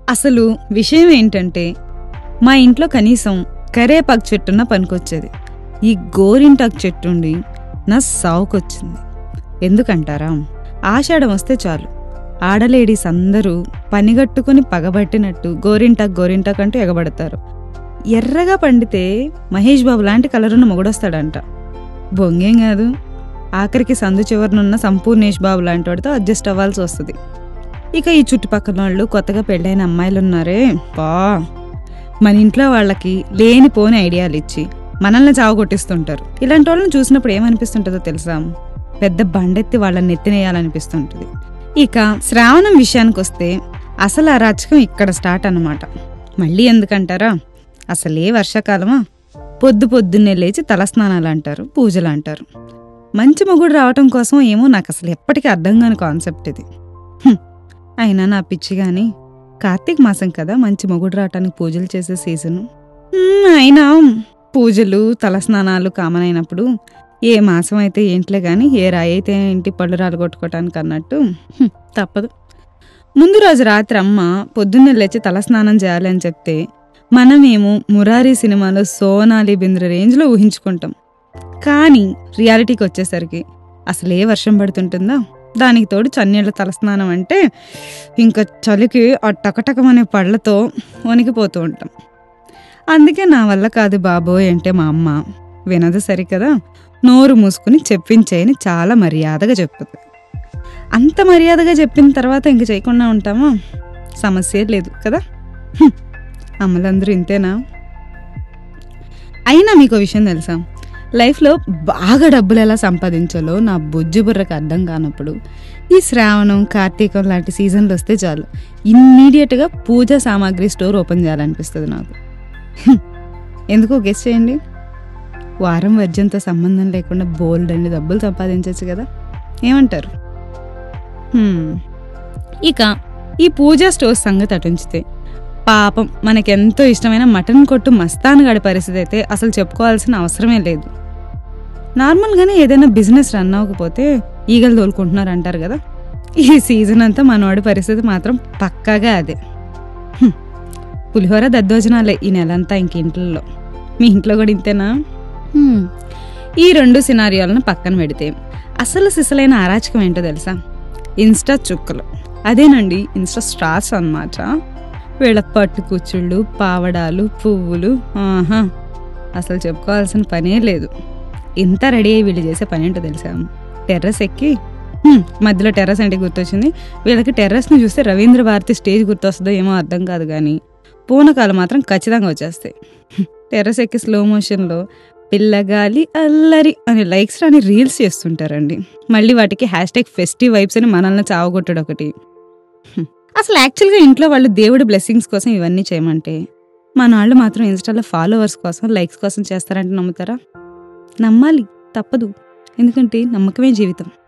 అసలు విషయం ఏంటంటే మా ఇంట్లో కనీసం కరేపాకు చెట్టున్న పనికొచ్చేది ఈ గోరింటాకు చెట్టు ఉండి నా సావుకొచ్చింది ఎందుకంటారా ఆషాఢం వస్తే చాలు ఆడలేడీస్ అందరూ పనిగట్టుకుని పగబట్టినట్టు గోరింటాకు గోరింటాకు అంటూ ఎగబడతారు ఎర్రగా పండితే మహేష్ బాబు లాంటి కలరున్న మొగుడొస్తాడంట బొంగేం కాదు ఆఖరికి సందు చివరనున్న సంపూర్ణేష్ బాబు లాంటి వాడితో అడ్జస్ట్ అవ్వాల్సి వస్తుంది ఇక ఈ చుట్టుపక్కల వాళ్ళు కొత్తగా పెళ్ళైన అమ్మాయిలు ఉన్నారే పా మన ఇంట్లో వాళ్ళకి లేనిపోని ఐడియాలు ఇచ్చి మనల్ని చావు కొట్టిస్తుంటారు ఇలాంటి వాళ్ళని చూసినప్పుడు ఏమనిపిస్తుంటుందో తెలుసా పెద్ద బండెత్తి వాళ్ళని నెత్తినేయాలనిపిస్తుంటుంది ఇక శ్రావణం విషయానికి వస్తే అసలు ఆ రచకం ఇక్కడ స్టార్ట్ అన్నమాట మళ్ళీ ఎందుకంటారా అసలే వర్షాకాలమా పొద్దు పొద్దున్నే లేచి తలస్నానాలు అంటారు పూజలు అంటారు మంచి మొగుడు రావటం కోసం ఏమో నాకు అసలు ఎప్పటికీ అర్థం కాని కాన్సెప్ట్ ఇది హ్మ్. అయినా నా పిచ్చి గాని కార్తీక మాసం కదా మంచి మొగుడు రావటానికి పూజలు చేసే సీజను హ్మ్, అయినా పూజలు తలస్నానాలు కామన్ అయినప్పుడు ఏ మాసం అయితే ఏంట్లే కానీ ఏ రాయి అయితే ఏంటి పళ్ళు రాలు కొట్టుకోవటానికి అన్నట్టు హ్మ్, తప్పదు ముందు రోజు రాత్రి అమ్మ పొద్దున్నే లేచి తలస్నానం చేయాలి అని చెప్తే మనమేమో మురారి సినిమాలో సోనాలి బింద్ర రేంజ్లో ఊహించుకుంటాం కానీ రియాలిటీకి వచ్చేసరికి అసలు ఏ వర్షం పడుతుంటుందా దానికి తోడు చన్నీళ్ళ తలస్నానం అంటే ఇంకా చలికి ఆ టకటకమనే పళ్ళతో వణికిపోతూ ఉంటాం అందుకే నా వల్ల కాదు బాబోయ్ అంటే మా అమ్మ వినదు సరికదా నోరు మూసుకుని చెప్పించేయని చాలా మర్యాదగా చెప్పుతుంది అంత మర్యాదగా చెప్పిన తర్వాత ఇంక చేయకుండా ఉంటామా సమస్య లేదు కదా హ్మ్. అమ్మలందరూ ఇంతేనా అయినా మీకు ఓ విషయం తెలుసా లైఫ్లో బాగా డబ్బులు ఎలా సంపాదించాలో నా బొజ్జు బుర్రకు అర్థం కానప్పుడు ఈ శ్రావణం కార్తీకం లాంటి సీజన్లు వస్తే చాలు ఇమ్మీడియట్గా పూజా సామాగ్రి స్టోర్ ఓపెన్ చేయాలనిపిస్తుంది నాకు హ్మ్. ఎందుకో గెస్ట్ చేయండి వారం వర్జంతో సంబంధం లేకుండా బోల్డ్ అన్ని డబ్బులు సంపాదించవచ్చు కదా ఏమంటారు హ్మ్. ఇక ఈ పూజా స్టోర్స్ సంగతి అటుంచితే పాపం మనకెంతో ఇష్టమైన మటన్ కొట్టు మస్తాన్ గడి పరిస్థితి అయితే అసలు చెప్పుకోవాల్సిన అవసరమే లేదు నార్మల్గానే ఏదైనా బిజినెస్ రన్ అవ్వకపోతే ఈగలు తోలుకుంటున్నారు అంటారు కదా ఈ సీజన్ అంతా మనవాడి పరిస్థితి మాత్రం పక్కాగా అదే హ్మ్. పులిహోర దద్దోజనాలే ఈ నెలంతా ఇంక ఇంట్లో మీ ఇంట్లో కూడా ఇంతేనా హ్మ్. ఈ రెండు సినారియోలను పక్కన పెడితే అసలు సిసలైన అరాచకం ఏంటో తెలుసా ఇన్స్టా చుక్కలు అదేనండి ఇన్స్టా స్టార్స్ అన్నమాట వీళ్ళ పట్టు కూచుళ్ళు పావడాలు పువ్వులు ఆహా అసలు చెప్పుకోవాల్సిన పనే లేదు ఇంత రెడీ అయ్యి వీళ్ళు చేసే పని ఏంటో తెలుసా టెర్రస్ ఎక్కి హ్మ్, మధ్యలో టెర్రస్ అంటే గుర్తొచ్చింది వీళ్ళకి టెర్రస్ని చూస్తే రవీంద్ర భారతి స్టేజ్ గుర్తొస్తుందో ఏమో అర్థం కాదు కానీ పూనకాలు మాత్రం ఖచ్చితంగా వచ్చేస్తాయి హ్మ్, టెర్రస్ ఎక్కి స్లో మోషన్లో పిల్లగాలి అల్లరి అని లైక్స్ రాని రీల్స్ చేస్తుంటారండి మళ్ళీ వాటికి హ్యాష్ ట్యాగ్ ఫెస్టివ్ వైబ్స్ అని మనల్ని చావగొట్టడు ఒకటి హ్మ్. అసలు యాక్చువల్గా ఇంట్లో వాళ్ళు దేవుడి బ్లెస్సింగ్స్ కోసం ఇవన్నీ చేయమంటే మన వాళ్ళు మాత్రం ఇన్స్టాలో ఫాలోవర్స్ కోసం లైక్స్ కోసం చేస్తారంటే నమ్ముతారా నమ్మాలి తప్పదు ఎందుకంటే నమ్మకమే జీవితం